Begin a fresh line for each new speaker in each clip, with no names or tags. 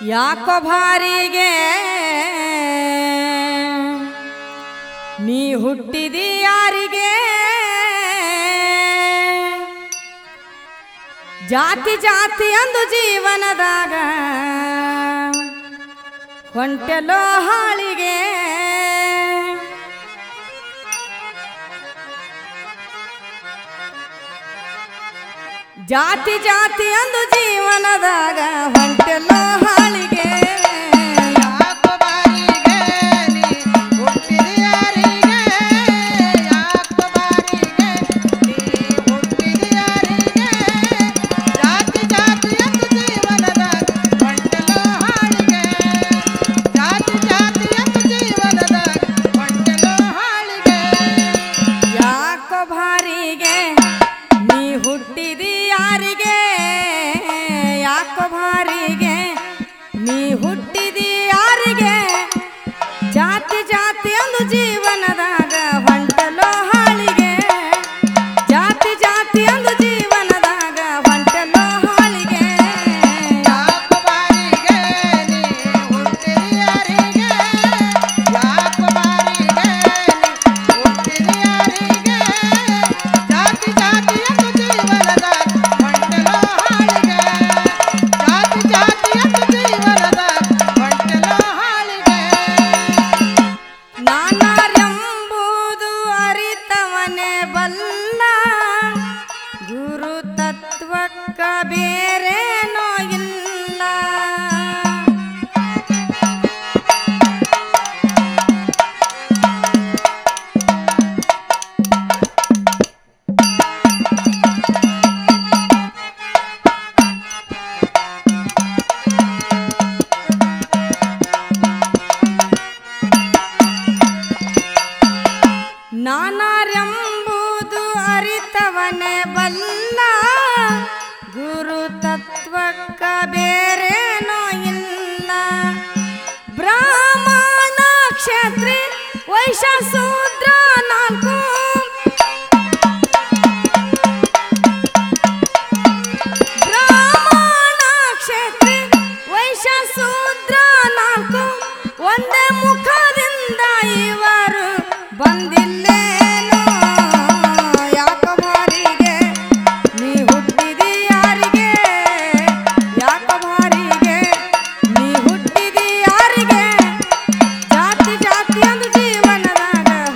ಯಾಕೋ ಭಾರಿಗೆ ನೀ ಹುಟ್ಟಿದಿ ಯಾರಿಗೆ ಜಾತಿ ಜಾತಿ ಅಂದು ಜೀವನದಾಗ ಹೊಂಟೆಲೋ ಹಾಳಿಗೆ ಜಾತಿ ಜಾತಿ ಅಂದು ಜೀವನದಾಗ ಹೊಂಟೆಲೋ ಹಾಳಿಗೆ
ಯಾಕೋ ಬಾರಿಗೆ ನೀ ಹುಟ್ಟಿದಿ ಯಾರಿಗೆ ಯಾಕೋ ಬಾರಿಗೆ ನೀ ಹುಟ್ಟಿದಿ ಯಾರಿಗೆ ಜಾತಿ ಜಾತಿ ಎಂದು ಜೀವನದಾಗ ಹೊಂಟೆಲೋ ಹಾಳಿಗೆ ಜಾತಿ ಜಾತಿ ಎಂದು ಜೀವನದಾಗ ಹೊಂಟೆಲೋ ಹಾಳಿಗೆ
ಯಾಕೋ ಭಾರಿಗೆ ನೀ ಹುಟ್ಟಿದಿ ಯಾರಿಗೆ ಯಾಕೋ ಭಾರಿಗೆ ನೀ ಹುಟ್ಟಿದಿ ಯಾರಿಗೆ ಜಾತಿ ಜಾತಿ ಅಂದು ಜೀವನದಾಗ ಹೊಂಟಲೋ ಹಾಳಿಗೆ ಜಾತಿ ಜಾತಿ ಅಂದು ಜೀವನದಾಗ ಹೊಂಟಲೋ ಹಾಳಿಗೆ
ಯಾಕೋ ಬಾರಿಗೆ ನೀ ಹುಟ್ಟಿದಿ ಯಾರಿಗೆ ಯಾಕೋ ಬಾರಿಗೆ ನೀ ಹುಟ್ಟಿದಿ ಯಾರಿಗೆ ಜಾತಿ ಜಾತಿ ಎಂದು ಜೀವನದ ಹೊಂಟೆಲೋ ಹಾಳಿಗೆ ಜಾತಿ ಜಾತಿ ಎಂದು ಜೀವನದ ಹೊಂಟೆಲೋ ಹಾಳಿಗೆ
ನಾನಾರೆಂಬುದು ಅರಿತವನೇ ಬಲ್ಲ ಗುರು ತತ್ವಕ್ಕ ಬೇರೇನೋ ಇಲ್ಲ ನಾನಾರೆಂಬುದು ಅರಿತವನೇ ಬಲ್ಲ ಗುರು ತತ್ವಕ್ಕ ಬೇರೇನೋ ಇಲ್ಲ ಬ್ರಾಹ್ಮಣ ಕ್ಷತ್ರಿ ವೈಶ್ಯ ಶೂದ್ರ ನಾಲ್ಕು ಬ್ರಾಹ್ಮಣ ಕ್ಷತ್ರಿ ವೈಶ್ಯ ಶೂದ್ರ ನಾಲ್ಕು ಒಂದೇ ಮುಖದಿಂದ ಇವರು ಬಂದಿಲ್ಲೇನೋ ಯಾಕ ಮಾರಿಗೆ ನೀ ಹುಟ್ಟಿದಿ ಯಾರಿಗೆ ಯಾಕ ಮಾರಿಗೆ ನೀ ಹುಟ್ಟಿದಿ ಯಾರಿಗೆ ಜಾತಿ ಜಾತಿ ಒಂದು ಜೀವನದಾಗ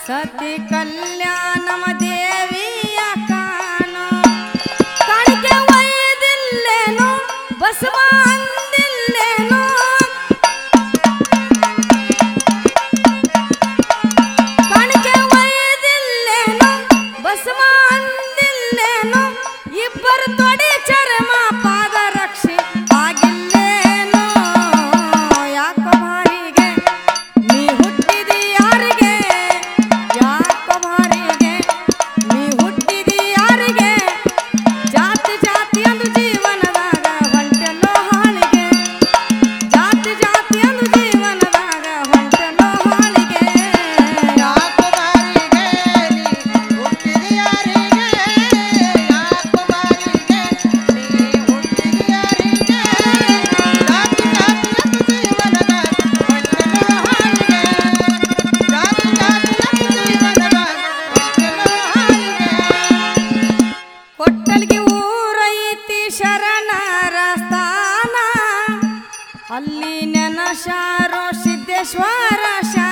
ಸತಿ ಕಲ್ಯಾಣಮ ದೇವಿಯ ಕಾಣ ಕಾಣಿಕೆ ಒಯ್ದಿಲ್ಲೇನು ಬಸವ ಅಂದಿಲ್ಲೇನು ಕಾಣಿಕೆ ಒಯ್ದಿಲ್ಲೇನು ಬಸವ ಅಂದಿಲ್ಲೇನು ಇಬ್ಬರು ತೊಡೆ ಚರ್ಮ ಪಾದ ರಕ್ಷೆ ಆಗಿಲ್ಲೇನು ಯಾಕೋ ಭಾರಿಗೆ ನೀ ಹುಟ್ಟಿದಿ ಯಾರಿಗೆ ಯಾಕೋ ಭಾರಿಗೆ ನೀ ಹುಟ್ಟಿದಿ ಯಾರಿಗೆ ಜಾತಿ ಜಾತಿ ಅಂದು ಜೀವನದಾಗ ಹೊಂಟೆಲ್ಲೋ ಹಾಳಿಗೆ ಜಾತಿ ಜಾತಿ ಅಂದು ಜೀವನದಾಗ ಹೊಂಟೆಲ್ಲೋ ಹಾಳಿಗೆ
ಯಾಕೋ ಬಾರಿಗೆ ನೀ ಹುಟ್ಟಿದಿ ಯಾರಿಗೆ ಯಾಕೋ ಬಾರಿಗೆ ನೀ ಹುಟ್ಟಿದಿ ಯಾರಿಗೆ ಜಾತಿ ಜಾತಿ ಅಂತ ಜೀವನದ ಹೊಟ್ಟೆನೋ ಹಾಳಿಗೆ ಜಾತಿ ಜಾತಿ ಅಂತ ಜೀವನದ ಹೊಟ್ಟೆನೋ ಹಾಳಿಗೆ
ಕೊಟ್ಟಲ್ಗಿ ಊರೈತಿ ಶರಣರ ಸ್ಥಾನ ಅಲ್ಲಿ ನೆನಶಾರೋ ಸಿದ್ದೇಶ್ವರ ಶಾನ